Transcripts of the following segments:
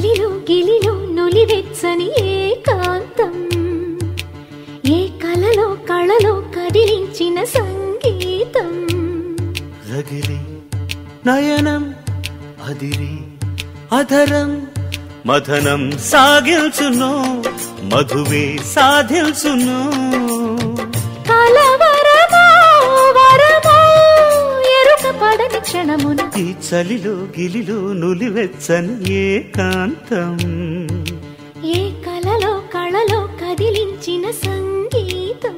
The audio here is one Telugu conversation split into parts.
చలిలో గిలిలో నులివెచ్చని ఏకాంతం ఏ కలలో కళలో కదిలించిన సంగీతం రగిలి నయనం అదిరి అధరం మథనం సాగిల్చును మధువే సాధిల్చును కలవరమో వరమో ఎరుక పడని క్షణమున ఈ చలిలో గిలిలో నులివెచ్చని ఏకాంతం ఏ కలలో కళలో కదిలించిన సంగీతం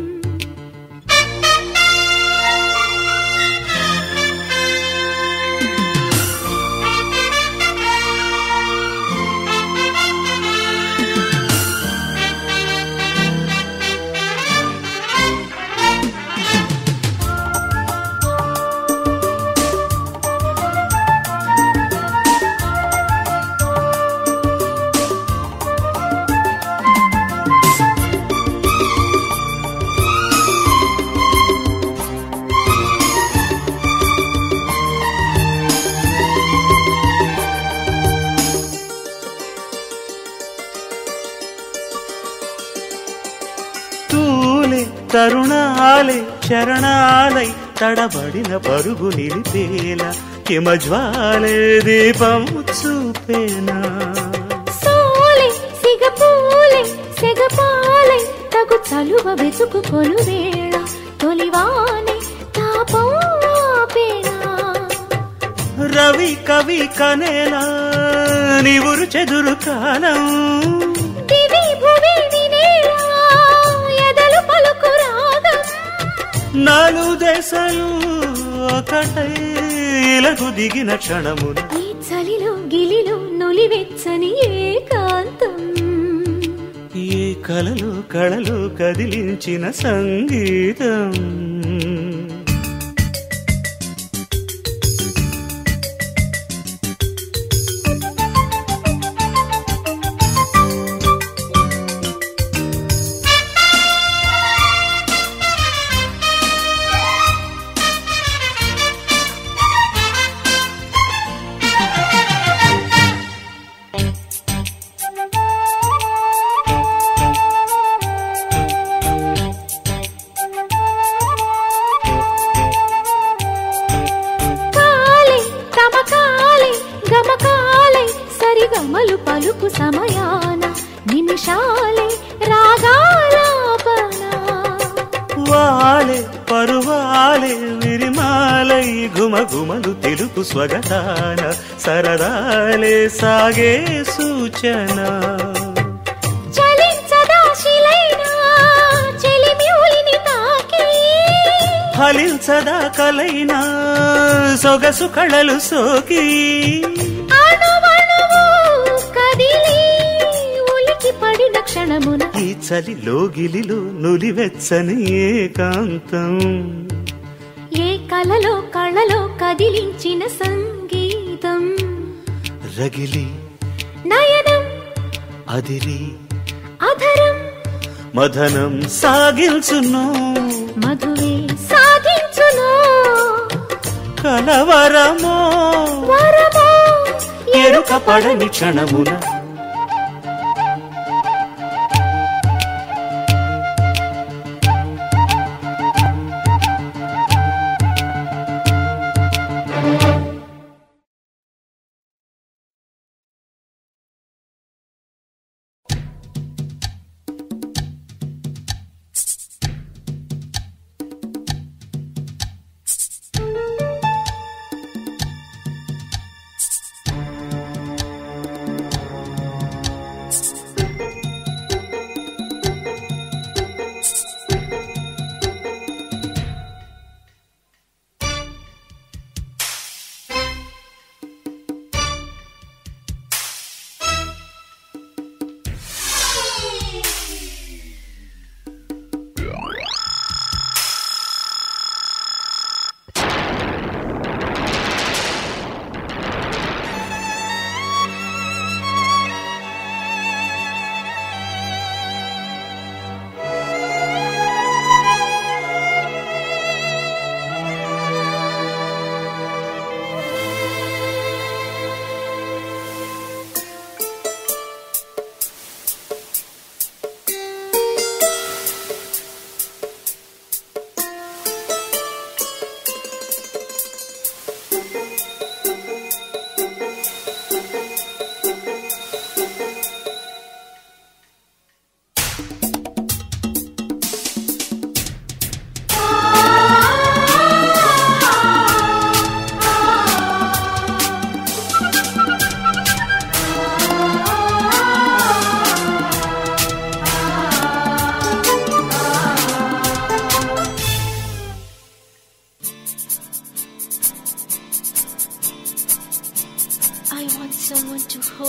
తూలే తరుణాలే చరణాలై తడబడిన పరుగు నిలిపేల హిమజ్వాలే దీపం చూపేనా సోలే సిగపూలే సెగపాలే తగు చలువ వెతుకు కొలువేళ తొలివానే తాపం ఆపేనా రవి కవి కనేలా నీవురు చెదురు కాలం దివి భువి వినేలా ఎదలు పలుకు రాగం నాలు దేశాలు ఒకటై ఇలకు దిగిన క్షణమున ఈ చలిలో గిలిలో నులివెచ్చని ఏకాంతం ఏ కలలు కళలు కదిలించిన సంగీతం కాలే తమకాలే గమకాలే సరిగమలు పలుకు సమయాన నిమిషాలే రాగాలాపన వాలే పరువాలే విరిమాలై గుమగుమలు తెలుపు స్వగతాన సరదాలే సాగే సూచన చలించదా శిలైనా చెలిమివులిని తాకి ఫలించదా కలైనా సొగసు కళలు సోకి అణువణువు కదిలి ఉలికి పడిన క్షణమున ఈ చలిలో గిలిలో నులివెచ్చని ఏకాంతం ఏ కలలో కళలో కదిలించిన సంగీతం రగిలి నయనం అదిరి అధరం మదనం సాగిల్చును మధువే సాధించును కలవరమో వరమో ఎరుక పడని క్షణమున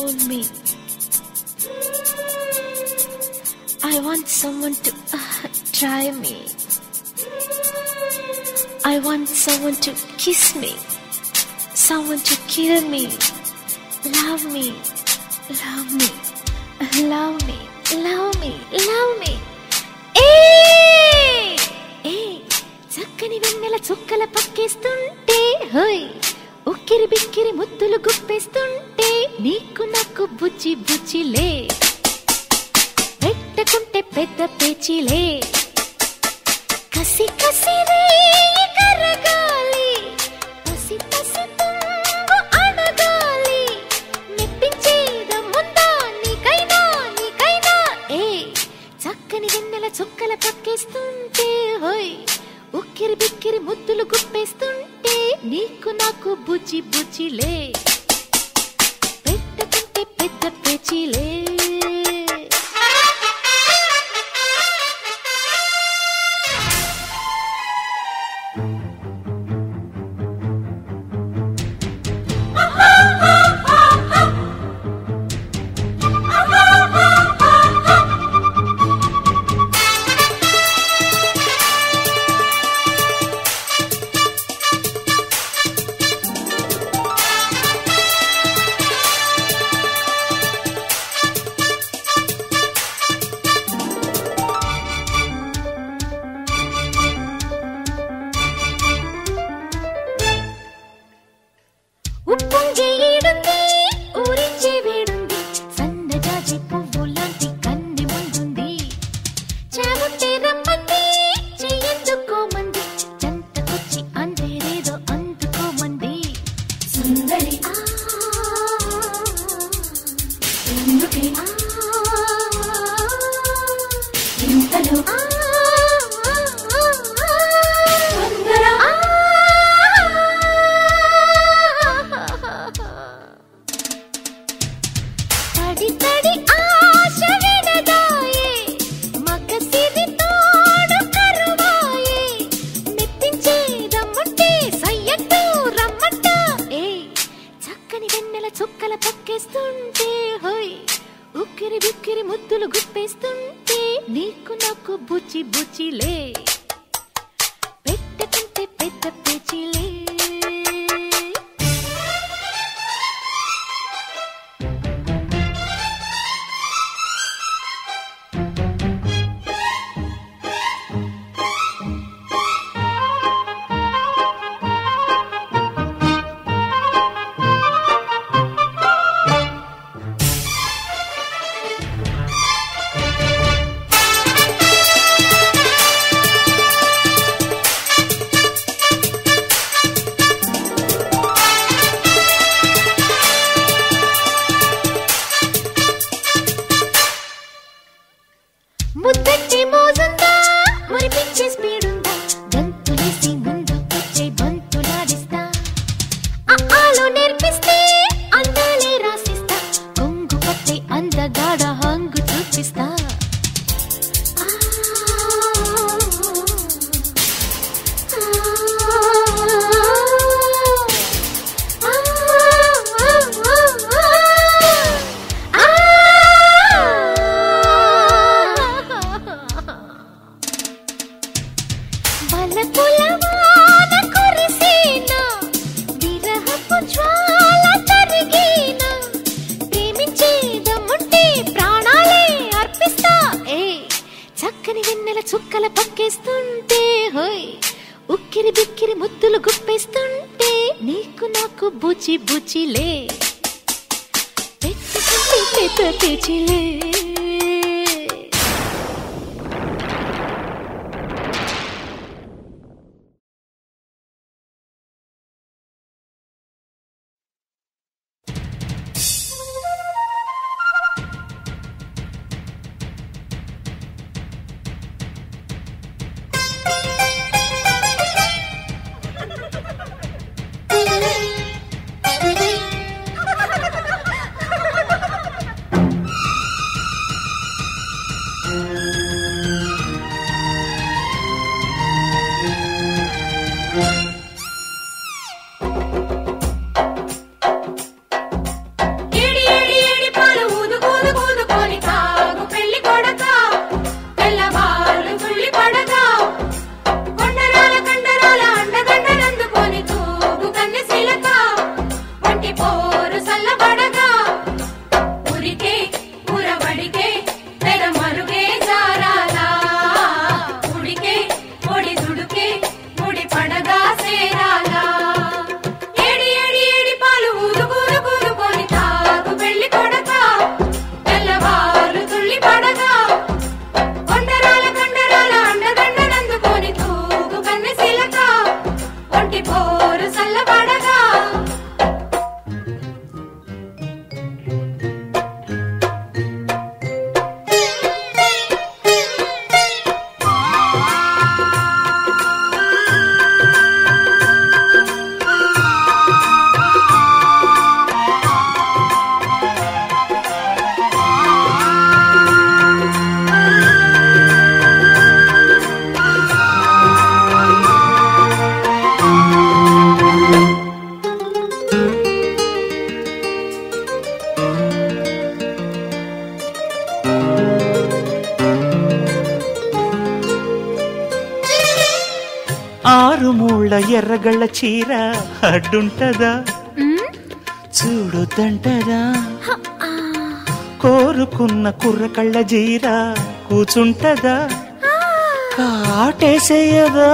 own me. I want someone to uh, try me. I want someone to kiss me. Someone to kill me. Love me. Love me. Love me. Love me. Love me. ఏ ఏ చక్కని వెన్నెల చుక్కల పక్కేస్తుంటే హోయ్ ఉక్కిరి బిక్కిరి ముద్దులు గుప్పేస్తుంటే నీకు నాకు బుజ్జి బుజ్జిలే పెట్టుకుంటే పెద్ద పేచిలే కసి కసి రే కరగాలి పసి పసి పొంగు అడగాలి మెప్పించేదమ్ముందా నీకైనా నీకైనా ఏ చక్కని వెన్నెల చుక్కల పక్కేస్తుంటే హోయ్ ఉక్కిరి బిక్కిరి ముద్దులు గుప్పేస్తుంటే నీకు నాకు బుజ్జి బుజ్జిలే పెట్టుకుంటే పెద్ద పేచిలే ఉప్పొంగే ఈడుంది ఊరించే వేడుంది సన్నజాజి పువ్వు లాంటి కన్నె ముందుంది చాముంటే రమ్మంది చెయ్యందుకోమంది చెంతకొచ్చి అందేరేదో అందుకోమంది సుందరి ఆ ఎందుకే ఆ ఇంతలో ఆ తొందర తడి తడి ఆశ విడదాయే మగసిరి తోడు కరువాయే మెప్పించేదమ్ముంటే సయ్యట్టు రమ్మంట ఏ చక్కని వెన్నెల చుక్కల పక్కేస్తుంటే హోయ్ ఉక్కిరి బిక్కిరి ముద్దులు గుప్పేస్తుంటే నీకు నాకు బుజ్జి బుజ్జిలే పెట్టుకుంటే పెద్ద పేచిలే ముద్దట్టి మోజుందా మురిపించే స్పీడుందా గంతులేసి ముందుకొచ్చే బంతులాడిస్తా ఆలో నేర్పిస్తే అందాలే రాసిస్తా కొంగు పట్టే అందగాడ హంగు చూపిస్తా ఆ, ఆ, ఆ, బలపులవాన కురిసేనా, విరహపు జ్వాల కరిగేనా, ప్రేమించేదమ్ముంటే ప్రాణాలే అర్పిస్తా ఏ చక్కని వెన్నెల చుక్కల పక్కేస్తుంటే హోయ్ ఉక్కిరి బిక్కిరి ముద్దులు గుప్పేస్తుంటే నీకు నాకు బుజ్జి బుజ్జిలే పెట్టుకుంటే పెద్ద పేచిలే ఆరు మూళ్ళ ఎర్రగళ్ళ చీర అడ్డుంటదా మ్? చూడొద్దంటదా హ, ఆ, కోరుకున్న కుర్రకళ్ళ జీర కూచుంటదా కాటేసేయదా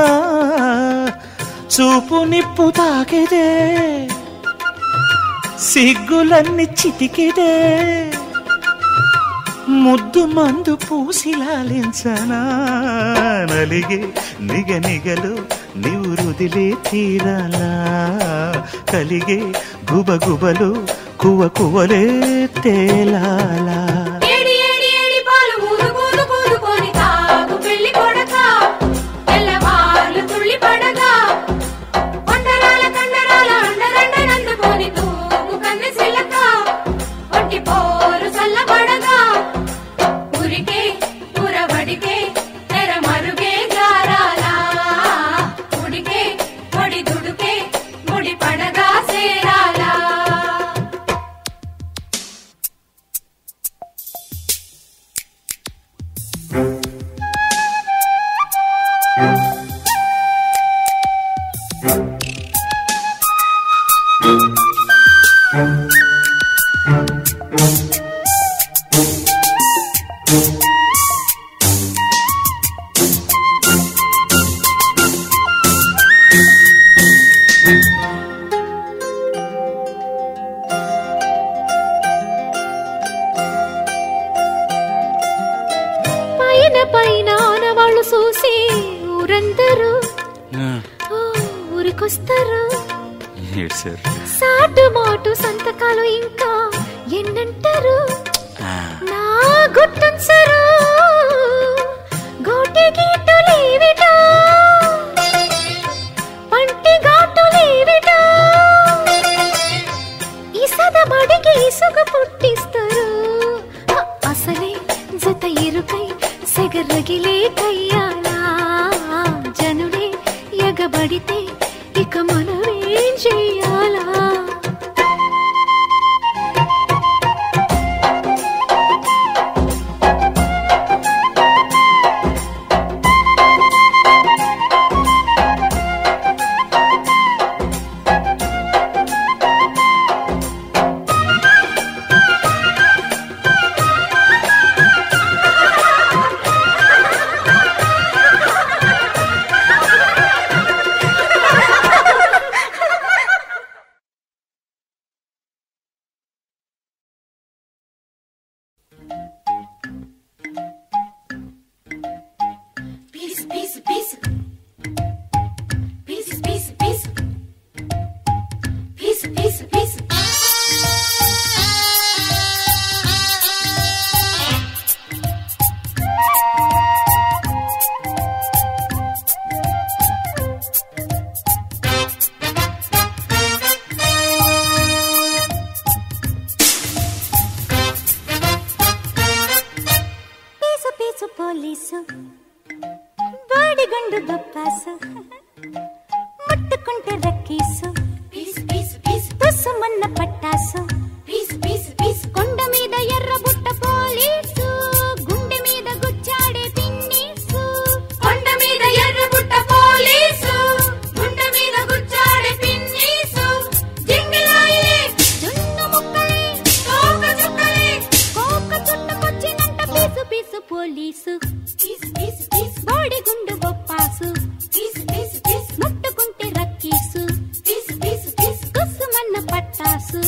చూపు నిప్పు తాకిదే సిగ్గులన్నీ చితికిదే ముద్దు మందు పూసిలాలించనా నలిగే నిగ నిగలు నీవు రుదిలే తీరాలా కలిగే గుబ గుబలు కువ కువలే తేలాలా ఏడి ఏడి ఏడి పాలు మూదు కూదు కూదుకొని తాగు పెళ్లి కొడక తెల్లవార్లు తుళ్ళి పడగా కొండరాల కండరాల అండరండనందుకొని తూగు కన్నె సిల్లక ఒంటి పోరు చల్లబడగా ఉరికే ఉరవడికే తెర మరుగే జారాలా ఉడికే ఒడి దుడుకే ముడి పడగా సేరాలా పైన పైన ఆనవాళ్ళు చూసి ఊరందరూ ఓ, ఊరికొస్తారు సాటు మాటు సంతకాలు ఇంకా ఎన్నంటారు నా గుర్తుంచరు గోటి గీటులేవిటో పంటి ఘాటులేవిటో ఇసద బడికి ఇసుక పుట్టిస్తారు అ- అసలే జత ఇరుకై సెగరగిలే కయ్యాలా జనుడే ఎగబడితే ఇక మనమేం చెయ్యాలా Piece, piece, piece. Piece, piece, piece. Piece, piece, piece. Piece piece police బాడిగండు బప్పాసు ముట్టుకుంటే రక్కీసు Piece, piece, piece. తుసుమన్న పట్టాసు Piece, piece, piece. కొండ మీద ఎర్ర బుట్ట పోలీసు గుండె మీద గుచ్చాడే పిన్నీసు కొండ మీద ఎర్రబుట్ట పోలీసు గుండె మీద గుచ్చాడే పిన్నీసు జింగిలాయిలే జున్ను ముక్కలే తోక చుక్కలే కోక చుట్టుకొచ్చినంట piece piece police piece piece piece బాడిగుండు బొప్పాసు పీస్ పీస్ పీస్ ముట్టుకుంటే రక్కీసు పీస్ పీస్ పీస్ తుసుమన్న పట్టాసు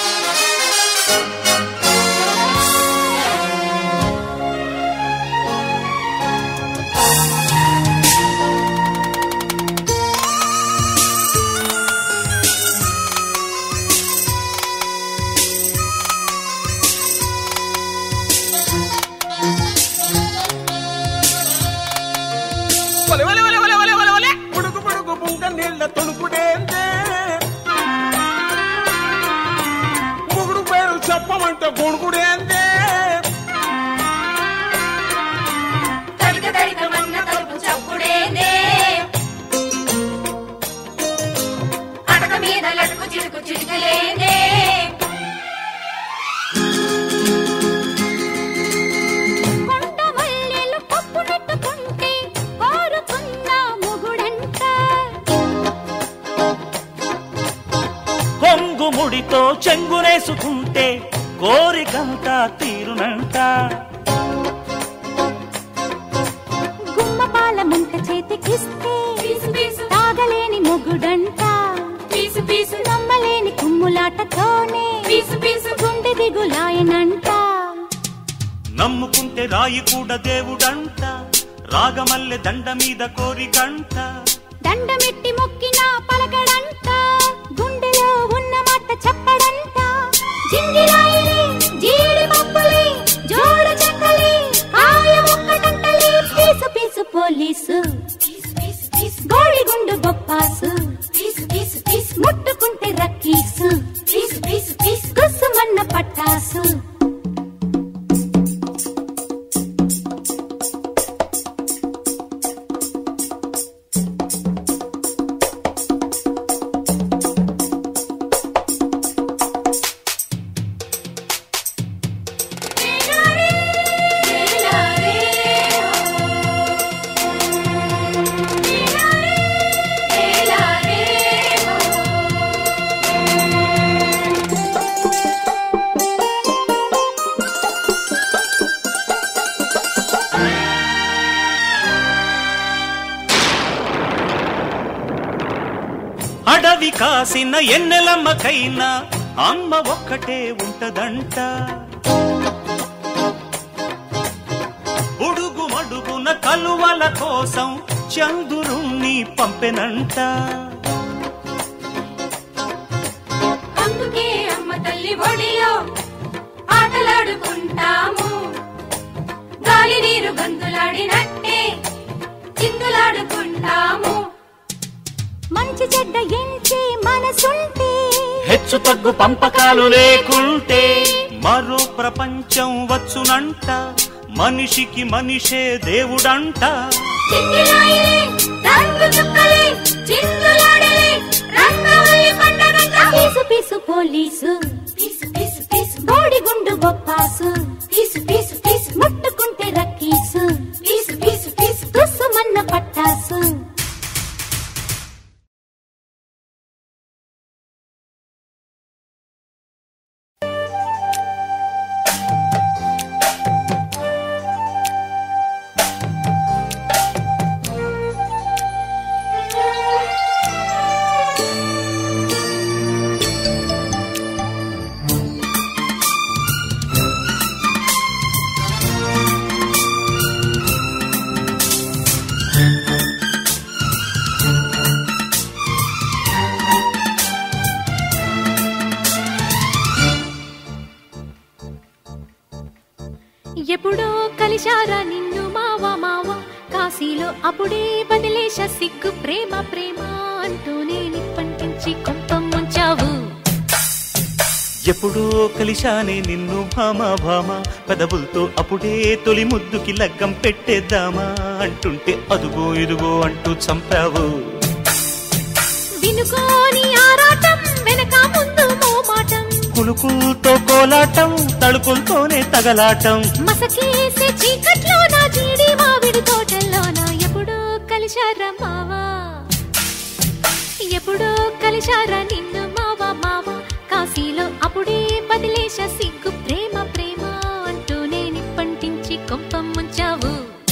ఒలె ఒలె ఒలె ఒలె ఒలె ఒలె ఒలె పుడుకు పుడుకు పుంక నీళ్ళ తొలుకుడేందే ముగుడు పేరు చెప్పమంటే గొడుగుడేందే తడిక తడిక మన్న తలుపు చప్పుడేనే అటక మీద లటుకు చిటుకు చిటుకలేనే కొండ మల్లెలు పప్పు నెట్టుకుంటే కోరుకున్న మొగుడంట ఒడితో చెంగునేసుకుంటే కోరికంతా తీరునంట గుమ్మ పాల ముంత చేతికిస్తే పీసు పీసు తాగలేని మొగుడంట పీసు పీసు నమ్మలేని కుమ్ములాటతోనే పీసు పీసు గుండె దిగులాయనంట నమ్ముకుంటే రాయి కూడా దేవుడంట రాగమల్లె దండ మీద కోరికంట దండమెట్టి మొక్కినా పలకడంట గుండెలో ఉన్న మాట చెప్పడంట జింగిలాయిలే జీడి పప్పులే జోడు చెక్కలే కాయ ఒక్కటంటలే పీసు పీసు పోలీసు పీసు పీసు పీసు గోళి గుండు బొప్పాసు పీసు పీసు పీసు ముట్టుకుంటే రక్కీసు పీసు పీసు పీసు గుస్సుమన్న పట్టాసు అడవి కాసిన ఎన్నెలమ్మకైనా అమ్మ ఒక్కటే ఉంటదంట ఉడుగు మడుగున కలువల కోసం చందురుణ్ణి పంపెనంట అందుకే అమ్మ తల్లి ఒడిలో ఆటలాడుకుంటాము గాలి నీరు గంతులాడినట్టే చిందులాడుకుంటాము మంచి చెడ్డ ఎంచి మనసుంటే హెచ్చు తగ్గు పంపకాలు లేకుంటే మరో ప్రపంచం వచ్చునంట మనిషికి మనిషే దేవుడంట చింగిలాయిలే, రంగు చుక్కలే, చిందులాడలే, రంగవల్లి పండగంట. పీసు పీసు పోలీసు పీసు పీసు పీసు గోడి గుండు బొప్పాసు పీసు పీసు పీసు ముట్టుకుంటే రక్కీసు పీసు పీసు పీసు తుస్సుమన్న పట్టాసు ఎప్పుడో కలిశారా నిన్ను మావా మావా కాశీలో అప్పుడే బదిలేశ సిగ్గు ప్రేమ ప్రేమ అంటూనే నిప్పంటించి కొంపం ముంచావు ఎప్పుడో కలిశానే నిన్ను భామ భామ పెదవులతో అప్పుడే తొలి ముద్దుకి లగ్గం పెట్టేద్దామా అంటుంటే అదుగో ఇదుగో అంటూ చంపావు వినుకోని ఆరాటం వెనక ముందు మోమాటం కులుకులతో కోలాటం తడుకులతోనే తగలాటం మసకేసే చీకట్లో నా జీడి మామిడి తోటల్లోన ఎప్పుడో కలిశారా మావా ఎప్పుడో కలిశారా నిన్ను మావా మావా కాశీలో అప్పుడే బదిలేశ సిగ్గు ప్రేమ ప్రేమ అంటూనే నిప్పంటించి కొంపం ముంచావు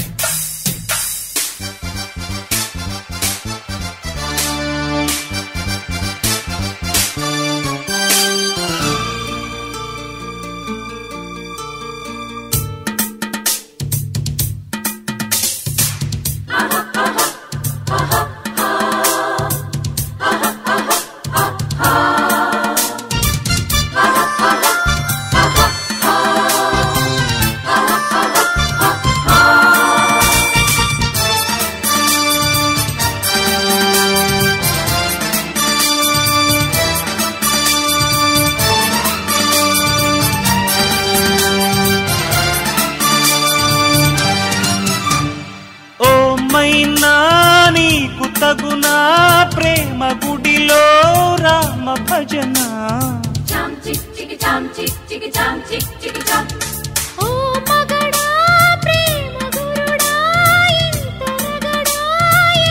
ఓ మైనా నీకు తగునా ప్రేమ గుడిలో రామ భజన చామ్ చిక్ చికి చామ్ చిక్ చికి చామ్ చిక్ చికి చామ్ ఓ మగడా ప్రేమ గురుడా ఇంత రగడా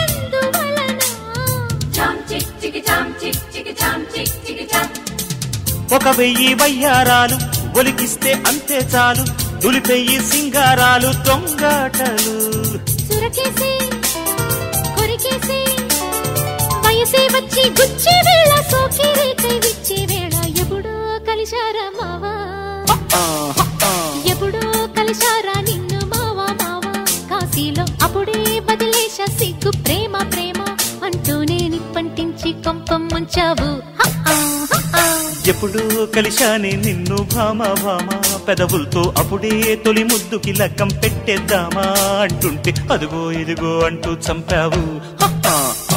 ఎందువలన చామ్ చిక్ చికి చామ్ చిక్ చికి చామ్ చిక్ చికి చామ్ ఒక వెయ్యి వయ్యారాలు ఒలికిస్తే అంతే చాలు దులిపెయ్యి సింగారాలు దొంగాటలు సురకేసి కొరికేసి వయసే వచ్చి గుచ్చే వేళ సోకే రేకై విచ్చే వేళ ఎప్పుడో కలిశారా మావా ఎప్పుడో కలిశారా నిన్ను మావా మావా కాశీలో అప్పుడే బదిలేశ సిగ్గు ప్రేమ ప్రేమ అంటూనే నిప్పంటించి కొంపం ముంచావు హ, ఆ, హ, ఆ. ఎప్పుడు కలిశానే నిన్ను భామ భామ పెదవులతో అప్పుడే తొలి ముద్దుకి లగ్గం పెట్టేద్దామా అంటుంటే అదుగో ఇదిగో అంటూ చంపావు హ, హ, హ.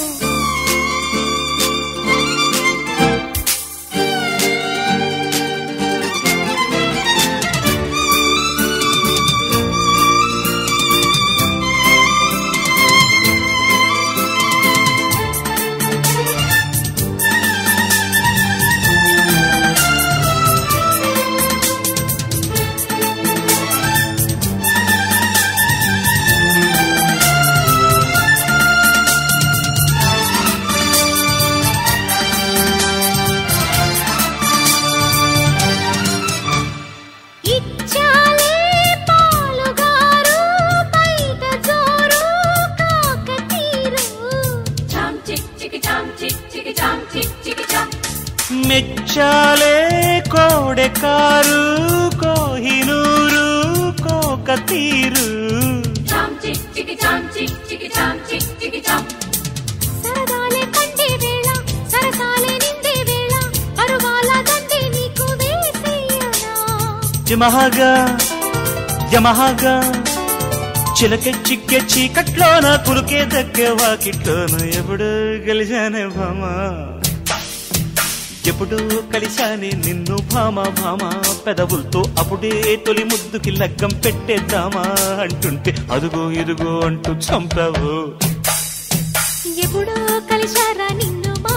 ఇచ్చాలే పాలుగారు బయట జోరు కాకతీరు Chom chick chicky chom chick chicky chom chick chicky chom. మెచ్చాలే కోడె కారు కోహినూరు కోక తీరు Chom chick chicky chom chick chicky chom chick chicky chom. సరదాలే Kande వేళ సరసాలే నిండే వేళ పరువాల దండే నీకు వేసేయనా జమహాగా యమహాగా చిలక చిక్కే చీకట్లోన కులుకే దగ్గ వాకిట్లోన ఎప్పుడు కలిశానే భామ ఎప్పుడు కలిశానే నిన్ను భామ భామ పెదవులతో అప్పుడే తొలి ముద్దుకి లగ్గం పెట్టేద్దామా అంటుంటే అదుగో ఇదుగో అంటూ చంపావు ఎప్పుడో కలిశారా నిన్ను మా